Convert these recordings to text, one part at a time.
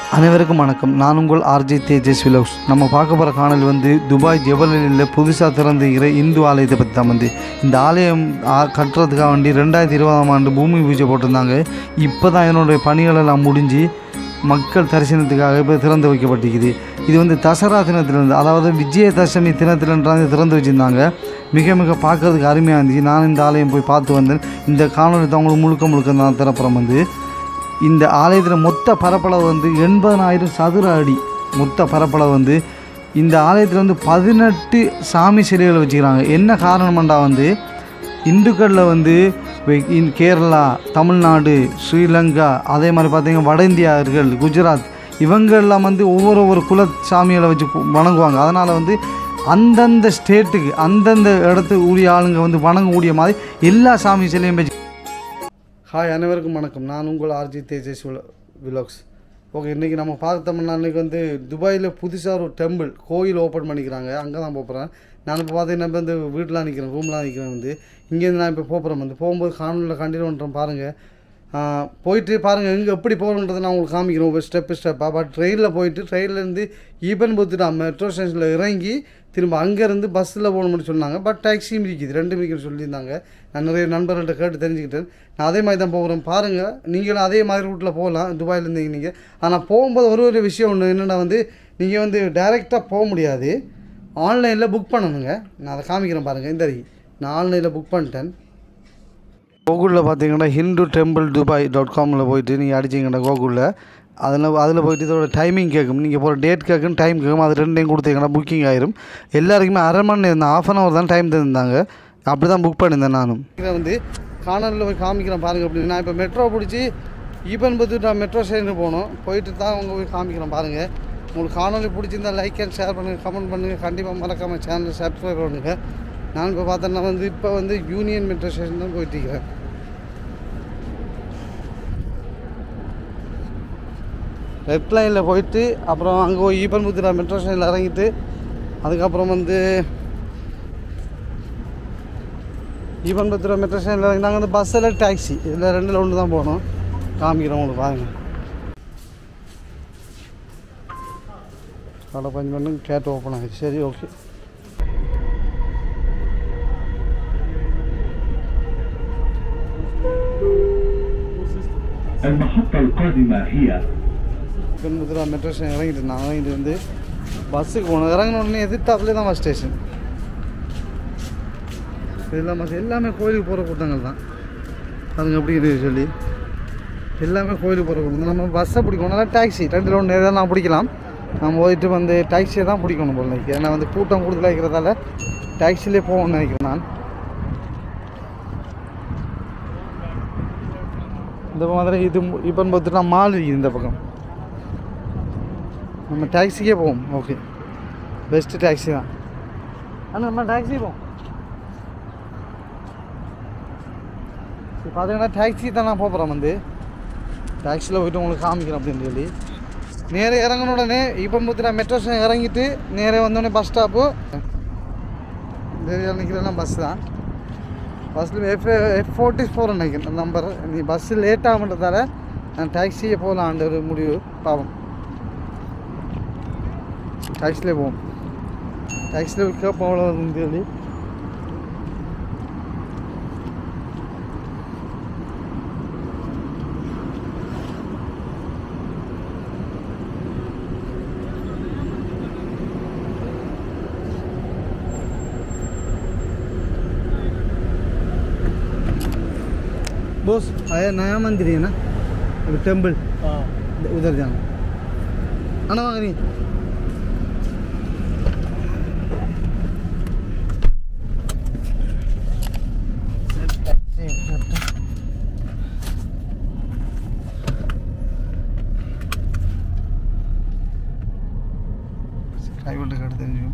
அனைவருக்கும் வணக்கம் நான் உங்கள் ஆர்ஜே தேஜஸ் விலோக்ஸ் நம்ம பார்க்க போகிற காணல் வந்து துபாய் ஜெபலில் புதுசாக திறந்துக்கிற இந்து ஆலயத்தை பற்றி தான் வந்து இந்த ஆலயம் ஆ- கட்டுறதுக்காக வேண்டி ரெண்டாயிரத்தி இருபதாம் ஆண்டு பூமி பூஜை போட்டிருந்தாங்க இப்போ தான் இதனுடைய பணிகள் எல்லாம் முடிஞ்சு மக்கள் தரிசனத்துக்காக இப்போ திறந்து வைக்கப்பட்டிருக்குது இது வந்து தசரா தினத்திலிருந்து அதாவது விஜயதசமி தினத்திலிருந்து திறந்து வச்சுருந்தாங்க மிக மிக பார்க்கறதுக்கு அருமையாக இருந்துச்சு நான் இந்த ஆலயம் போய் பார்த்து வந்தேன் இந்த காணொலி தான் உங்களுக்கு முழுக்க முழுக்க நான் திறப்புறம் வந்து இந்த ஆலயத்தில் மொத்த பரப்பளவு வந்து எண்பதனாயிரம் சதுர அடி மொத்த பரப்பளவு வந்து இந்த ஆலயத்தில் வந்து பதினெட்டு சாமி சிலைகளை வச்சுக்கிறாங்க என்ன காரணம்டா வந்து இந்துக்களில் வந்து வெ- இன் கேரளா தமிழ்நாடு ஸ்ரீலங்கா அதே மாதிரி பார்த்தீங்கன்னா வட இந்தியார்கள் குஜராத் இவங்க எல்லாம் வந்து ஒவ்வொரு ஒவ்வொரு குல சாமிகளை வச்சு கு- வணங்குவாங்க அதனால் வந்து அந்தந்த ஸ்டேட்டுக்கு அந்தந்த இடத்துக்கு உரிய ஆளுங்க வந்து வணங்கக்கூடிய மாதிரி எல்லா சாமி சிலையும் வச்சு ஹாய் அனைவருக்கும் வணக்கம் நான் உங்கள் ஆர்ஜி தேஜஸ் விலாக்ஸ் ஓகே இன்றைக்கி நம்ம பார்த்தோம்னா இன்றைக்கி வந்து துபாயில் புதுசாக ஒரு டெம்பிள் கோயில் ஓப்பன் பண்ணிக்கிறாங்க அங்கே தான் போகிறேன் நான் இப்போ பார்த்தீங்கன்னா இப்போ இந்த வீட்டில் நிற்கிறேன் ரூமில் நிற்கிறேன் வந்து இங்கேருந்து நான் இப்போ போகிறேன் வந்து போகும்போது காணொலியில் கண்டினியூ பண்ணுறேன் பாருங்கள் போயிட்டு பாருங்கள் எங்கே எப்படி போகணுன்றதை நான் உங்களுக்கு காமிக்கிறேன் ஒவ்வொரு ஸ்டெப்பு ஸ்டெப்பாக பட் ட்ரெயினில் போயிட்டு ட்ரெயின்லேருந்து ஈபன் பொத்துட்டா மெட்ரோ ஸ்டேஷனில் இறங்கி திரும்ப அங்கேருந்து பஸ்ஸில் போகணும்னு சொன்னாங்க பட் டாக்ஸியும் இருக்குது ரெண்டு இருக்குன்னு சொல்லியிருந்தாங்க நான் நிறைய நண்பர்கள்ட்ட கேட்டு தெரிஞ்சுக்கிட்டேன் நான் அதே மாதிரி தான் போகிறேன் பாருங்கள் நீங்களும் அதே மாதிரி ரூட்டில் போகலாம் துபாயிலேருந்து நீங்கள் ஆனால் போகும்போது ஒரு ஒரு விஷயம் ஒன்று என்னென்னா வந்து நீங்கள் வந்து டைரெக்டாக போக முடியாது ஆன்லைனில் புக் பண்ணணுங்க நான் அதை காமிக்கிறேன் பாருங்கள் இந்த அறிக்கை. நான் ஆன்லைனில் புக் பண்ணிட்டேன் கோகுலில் பார்த்தீங்கன்னா ஹிந்து டெம்பிள் துபாய் டாட் காமில் போயிட்டு நீங்கள் அடிச்சிங்கன்னா கோகுலில் அதில் அதில் போயிட்டு இதோட டைமிங் கேட்கும் நீங்கள் போகிற டேட் கேட்கும் டைம் கேட்கும் அது ரெண்டையும் கொடுத்தீங்கன்னா புக்கிங் ஆயிரும் எல்லாருக்குமே அரை மணி நேரம் ஆஃப் அன் ஹவர் தான் டைம் தந்தாங்க அப்படி தான் புக் பண்ணியிருந்தேன் நானும் இதை வந்து காணொலியில் போய் காமிக்கிறேன் பாருங்கள் அப்படின்னு நான் இப்போ மெட்ரோ பிடிச்சி ஈபன் பத்து நான் மெட்ரோ ஸ்டேஷனுக்கு போகணும் போயிட்டு தான் அவங்க போய் காமிக்கிறேன் பாருங்கள் உங்களுக்கு காணொலி பிடிச்சிருந்தா லைக் அண்ட் ஷேர் பண்ணுங்கள் கமெண்ட் பண்ணுங்கள் கண்டிப்பாக மறக்காமல் சேனலை சப்ஸ்கிரைப் பண்ணுங்கள் நான் இப்போ பார்த்தேன்னா வந்து இப்போ வந்து யூனியன் மெட்ரோ ஸ்டேஷன் தான் போயிட்டு இருக்கிறேன் ரெட் லைனில் போயிட்டு அப்புறம் அங்கே போய் ஈபன் புத்திரா மெட்ரோ ஸ்டேஷனில் இறங்கிட்டு அதுக்கப்புறம் வந்து ஈபன் புத்திரா மெட்ரோ ஸ்டேஷனில் இறங்கி நாங்கள் வந்து பஸ்ஸில் டாக்ஸி இதில் ரெண்டில் ஒன்று தான் போகணும் காமிக்கிறோம் உங்களுக்கு பாருங்கள் அவ்வளோ கொஞ்சம் பண்ணு கேட் ஓப்பன் ஆகிடுச்சு சரி ஓகே المحطة القادمة هي பெண்புத்திரா மெட்ரோ ஸ்டேஷன் இறங்கிட்டு நான் இறங்கிட்டு வந்து பஸ்ஸுக்கு போனோம் இறங்கின உடனே எதிர்த்தாப்புலேயே தான் பஸ் ஸ்டேஷன் இதெல்லாம் பஸ் எல்லாமே கோயிலுக்கு போகிற கூட்டங்கள் தான் அதுங்க எப்படி இருக்குது சொல்லி எல்லாமே கோயிலுக்கு போகிற கூட்டம் தான். நம்ம பஸ்ஸை பிடிக்கணும் நல்லா டாக்ஸி ரெண்டில் ஒன்று எதாவது நான் பிடிக்கலாம் நம்ம போயிட்டு வந்து டாக்ஸியை தான் பிடிக்கணும் போல நினைக்கிறேன் ஏன்னா வந்து கூட்டம் கூடுதலாக இருக்கிறதால டாக்ஸிலே போகணும்னு நினைக்கிறேன் நான் இந்த மாதிரி இது இப்போ பார்த்துட்டா மால் இருக்குது இந்த பக்கம் நம்ம டாக்ஸிக்கே போவோம் ஓகே பெஸ்ட்டு டாக்ஸி தான் ஆனால் நம்ம டாக்ஸி போவோம் இப்போ பார்த்தீங்கன்னா டாக்ஸி தான் நான் போகிறேன் வந்து டாக்ஸியில் போயிட்டு உங்களுக்கு காமிக்கிறேன் அப்படின்னு சொல்லி நேரே இறங்கின உடனே இப்போ பார்த்துட்டா மெட்ரோ ஸ்டேஷன் இறங்கிட்டு நேரே வந்தோடனே பஸ் ஸ்டாப்பு இந்த நிற்கிறேன்னா பஸ் தான் பஸ்ஸில் எஃப் எஃப் ஃபோர்ட்டி ஃபோர் நினைக்கிறேன் நம்பர் நீ பஸ்ஸு லேட் ஆகுன்றதால நான் டாக்ஸியே போகலான்ற ஒரு முடிவு பாவம் டாக்ஸிலே போவோம் டாக்ஸியில் கேட்போம் அவ்வளோ சொல்லி बॉस आया नया मंदिर है ना अभी टेम्पल उधर जाना आना वहाँ नहीं டிரைவர்கிட்ட கேட்டு தெரிஞ்சுக்கும்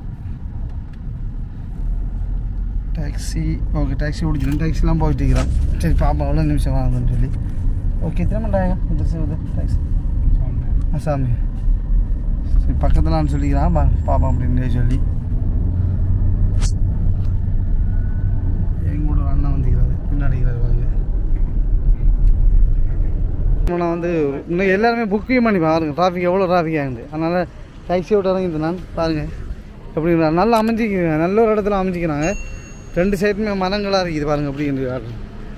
டாக்ஸி ஓகே டாக்ஸி பிடிச்சிடும் டாக்ஸிலாம் போயிட்டு இருக்கிறான் சரி பாப்பா எவ்வளோ நிமிஷம் ஆகுதுன்னு சொல்லி ஓகே எத்தனை மணி ஆகும் இந்த இது டாக்ஸி அசாமி சரி பக்கத்தில் நான் சொல்லிக்கிறான் பா பாப்பா அப்படின்னு சொல்லி எங்க கூட ஒரு அண்ணன் வந்துக்கிறாரு பின்னாடி இருக்கிறாரு பாருங்க நான் வந்து இன்னும் எல்லாருமே புக்கையும் பண்ணி பாருங்க டிராஃபிக் எவ்வளோ டிராஃபிக் ஆகுது அதனால் டாக்ஸி விட்டு இறங்கிட்டு நான் பாருங்கள் எப்படி நல்லா அமைஞ்சிக்கிறாங்க நல்ல ஒரு இடத்துல அமைஞ்சிக்கிறாங்க ரெண்டு சைடுமே மரங்களாக இருக்குது பாருங்க அப்படின்றது பாருங்க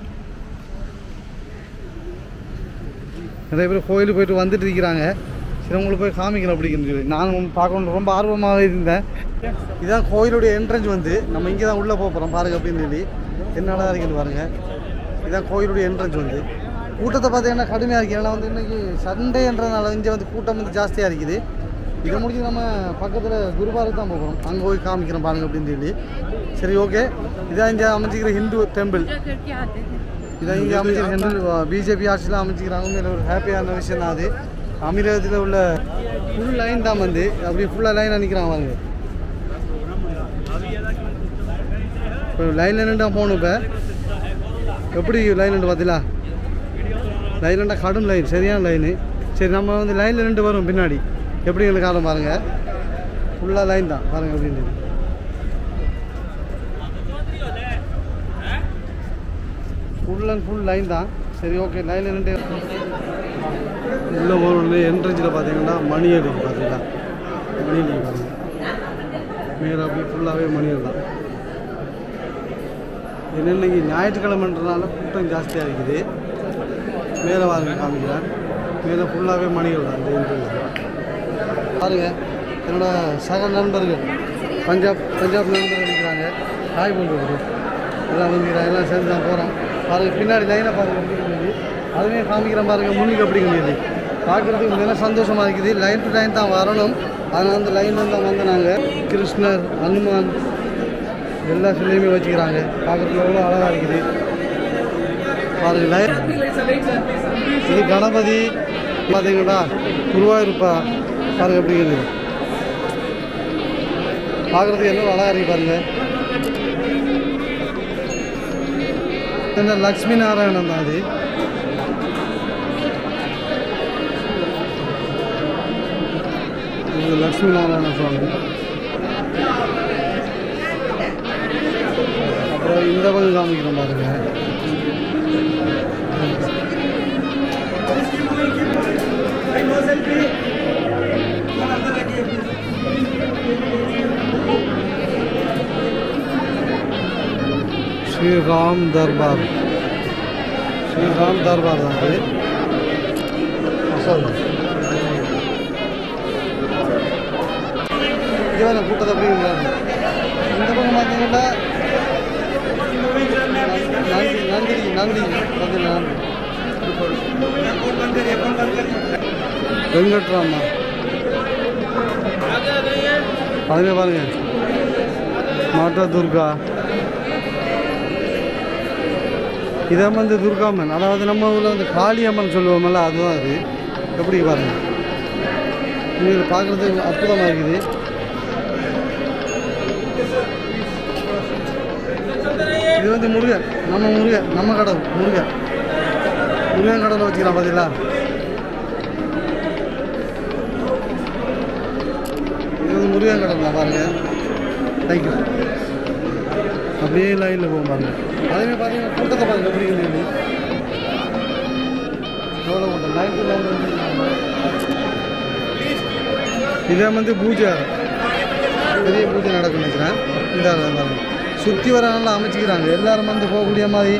நிறைய பேர் கோயிலுக்கு போயிட்டு வந்துட்டு இருக்கிறாங்க சரி உங்களுக்கு போய் காமிக்கிறேன் அப்படின்னு சொல்லி நானும் பார்க்கணும் ரொம்ப ஆர்வமாகவே இருந்தேன் இதான் கோயிலுடைய என்ட்ரன்ஸ் வந்து நம்ம இங்கே தான் உள்ளே போக போகிறோம் பாருங்க அப்படின்னு சொல்லி என்னடா இருக்குது பாருங்க இதான் கோயிலுடைய என்ட்ரன்ஸ் வந்து கூட்டத்தை பார்த்தீங்கன்னா கடுமையாக இருக்குது ஏன்னா வந்து இன்னைக்கு சண்டேன்றதுனால இங்கே வந்து கூட்டம் வந்து ஜாஸ்தியாக இருக்குது இதை முடிச்சு நம்ம பக்கத்தில் குருபாருக்கு தான் போகிறோம் அங்கே போய் காமிக்கிறோம் பாருங்க அப்படின்னு சொல்லி சரி ஓகே இதான் இங்கே அமைச்சிக்கிற ஹிந்து டெம்பிள் இதான் இங்கே அமைச்சிருக்கின்ற பிஜேபி ஆட்சியில் அமைச்சிக்கிறாங்க உண்மையில ஒரு ஹாப்பியான விஷயம் தான் அது அமீரகத்தில் உள்ள ஃபுல் லைன் தான் வந்து அப்படியே ஃபுல்லாக லைனாக நிற்கிறாங்க பாருங்க இப்போ லைனில் நின்று போகணும் இப்போ எப்படி லைன் நின்று பார்த்தீங்களா லைன் நின்றா கடும் லைன் சரியான லைனு சரி நம்ம வந்து லைனில் நின்று வரும் பின்னாடி எப்படி எனக்கு காலம் பாருங்கள் ஃபுல்லாக லைன் தான் பாருங்கள் அப்படின்னு ஃபுல் அண்ட் ஃபுல் லைன் தான் சரி ஓகே லைனில் நின்று உள்ளே போகணுன்னு என்ட்ரன்ஸில் பார்த்தீங்கன்னா மணி அடிக்கு பார்த்தீங்களா மணி அடிக்கு பாருங்க மேலே அப்படியே ஃபுல்லாகவே மணிகள் தான் என்ன இன்னைக்கு ஞாயிற்றுக்கிழமைன்றனால கூட்டம் ஜாஸ்தியாக இருக்குது மேலே வாங்க காமிக்கிறேன் மேலே ஃபுல்லாகவே மணிகள் தான் இந்த என்ட்ரன்ஸில் பாருங்க என்னோட சக நண்பர்கள் பஞ்சாப் பஞ்சாப் நண்பர்கள் இருக்கிறாங்க ஹாய் பண்ணுறது எல்லாம் வந்துக்கிறாங்க எல்லாம் சேர்ந்து தான் போகிறோம் பாருங்க பின்னாடி லைனை பாருங்க எப்படி இருக்குது அதுவே காமிக்கிறேன் பாருங்க முன்னுக்கு எப்படி இருக்குது பார்க்குறதுக்கு மிக சந்தோஷமாக இருக்குது லைன் டு லைன் தான் வரணும் அதனால் அந்த லைன்ல தான் வந்து நாங்கள் கிருஷ்ணர் ஹனுமான் எல்லா சிலையுமே வச்சுக்கிறாங்க பார்க்குறதுக்கு எவ்வளோ அழகாக இருக்குது பாருங்க லைன் இது கணபதி பார்த்தீங்களா குருவாயூர்ப்பா பாருங்க எப்படி இருக்குது பார்க்குறதுக்கு எவ்வளோ அழகாக இருக்கு பாருங்க இந்த லக்ஷ்மி நாராயணன் தான் அது இது லக்ஷ்மி நாராயண சுவாமி அப்புறம் இந்த பக்கம் காமிக்கிறோம் பாருங்க ஸ்ரீ ராம் தர்பார் ஸ்ரீ ராம் தர்பார் தான் அது அசோக் இது வேறு கூட்டத்தை போய் இந்த பக்கம் பார்த்தீங்கன்னா நந்தி நந்தி நந்தி பார்த்தீங்களா வெங்கட்ராமா அதுவே பாருங்க மாதா துர்கா இதான் வந்து துர்காம்மன் அதாவது நம்ம ஊரில் வந்து காளியம்மன் சொல்லுவோம்ல அதுதான் அது எப்படி பாருங்க இது பார்க்குறதுக்கு அற்புதமாக இருக்குது இது வந்து முருகன் நம்ம முருகன் நம்ம கடவுள் முருகன் முருகன் கடவுளை வச்சுக்கலாம் பார்த்தீங்களா இது வந்து முருகன் கடவுளா பாருங்க தேங்க்யூ அப்படியே லைனில் போகும் பாருங்க அதே பார்த்தீங்கன்னா கூட்டத்தை பாருங்க எப்படி இருக்குது எவ்வளோ கூட்டம் லைன் டு லைன் வந்து இதே வந்து பூஜை பெரிய பூஜை நடக்கும் நினைக்கிறேன் இந்த ஆளு பாருங்க சுற்றி வர நல்லா அமைச்சிக்கிறாங்க எல்லாரும் வந்து போகக்கூடிய மாதிரி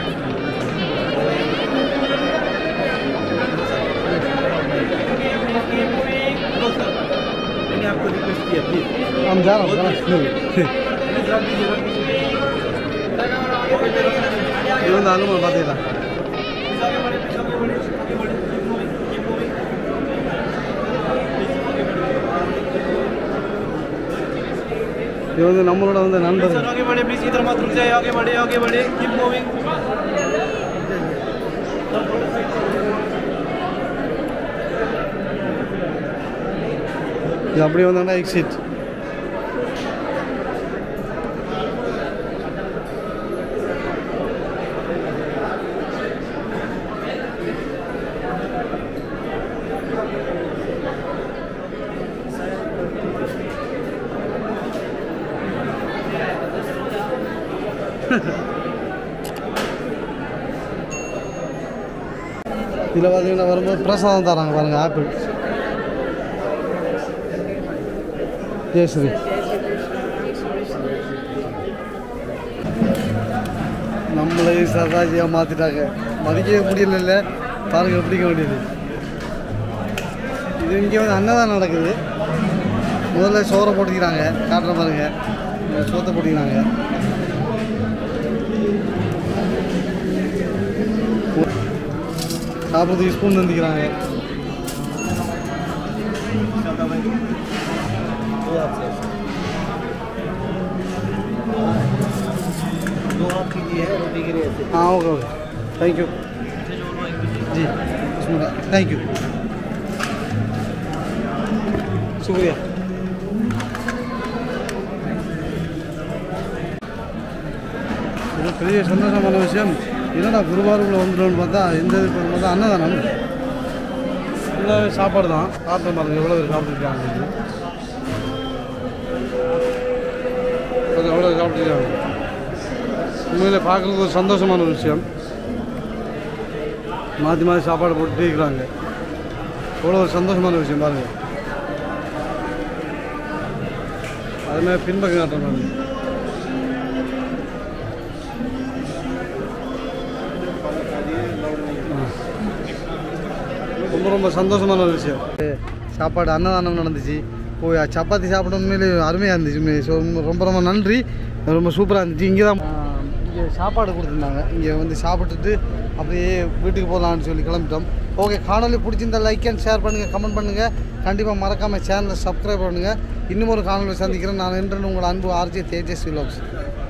हम जा रहा हूँ जा रहा हूँ இது வந்து அனுமதி பார்த்தீங்களா இது வந்து நம்மளோட வந்து நண்பர்கள் आगे बढ़े प्लीज इधर मत रुक जाए आगे बढ़े आगे बढ़े कीप मूविंग இது அப்படியே வந்தாங்கன்னா எக்ஸிட் இதில் பார்த்தீங்கன்னா வரும்போது பிரசாதம் தராங்க பாருங்கள் ஆப்பிள் ஜெயஸ்ரீ நம்மளை சர்ராஜியாக மாற்றிட்டாங்க மதிக்கவே முடியல பாருங்க பிடிக்க வேண்டியது இது இங்கே வந்து அன்னதானம் நடக்குது முதல்ல சோறை போட்டுக்கிறாங்க காட்டுற பாருங்க இந்த சோத்தை போட்டுக்கிறாங்க சாப்பிட்றதுக்கு ஸ்பூன் தந்துக்கிறாங்க हाँ ओके ओके थैंक यू जी थैंक यू शुक्रिया இது பெரிய சந்தோஷமான விஷயம் என்னடா குருவாரூரில் வந்துட்டோம்னு பார்த்தா எந்த இது பண்ண பார்த்தா அன்னதானம் ஃபுல்லாகவே சாப்பாடு தான் சாப்பிட்டு பாருங்க எவ்வளோ பேர் சாப்பிட்டுருக்காங்க எவ்வளோ சாப்பிட்டுருக்காங்க உண்மையில் பார்க்குறது ஒரு சந்தோஷமான ஒரு விஷயம் மாற்றி மாற்றி சாப்பாடு போட்டுட்டே இருக்கிறாங்க எவ்வளோ ஒரு சந்தோஷமான விஷயம் பாருங்கள் அதுமாதிரி பின்பக்கம் காட்டுறேன் பாருங்க ரொம்ப ரொம்ப சந்தோஷமான ஒரு விஷயம் சாப்பாடு அன்னதானம் நடந்துச்சு போய் சப்பாத்தி சாப்பிட உண்மையிலே அருமையாக இருந்துச்சு உண்மையிலே. ஸோ ரொம்ப ரொம்ப நன்றி ரொம்ப சூப்பராக இருந்துச்சு இங்கே தான் இங்கே சாப்பாடு கொடுத்துருந்தாங்க இங்கே வந்து சாப்பிட்டுட்டு அப்படியே வீட்டுக்கு போகலான்னு சொல்லி கிளம்பிட்டோம் ஓகே காணொலி பிடிச்சிருந்தா லைக் அண்ட் ஷேர் பண்ணுங்கள் கமெண்ட் பண்ணுங்கள் கண்டிப்பாக மறக்காமல் சேனலை சப்ஸ்கிரைப் பண்ணுங்கள் இன்னும் ஒரு காணொலி சந்திக்கிறேன் நான் என்று உங்கள் அன்பு ஆர்ஜே தேஜஸ்வி லோக்ஸ்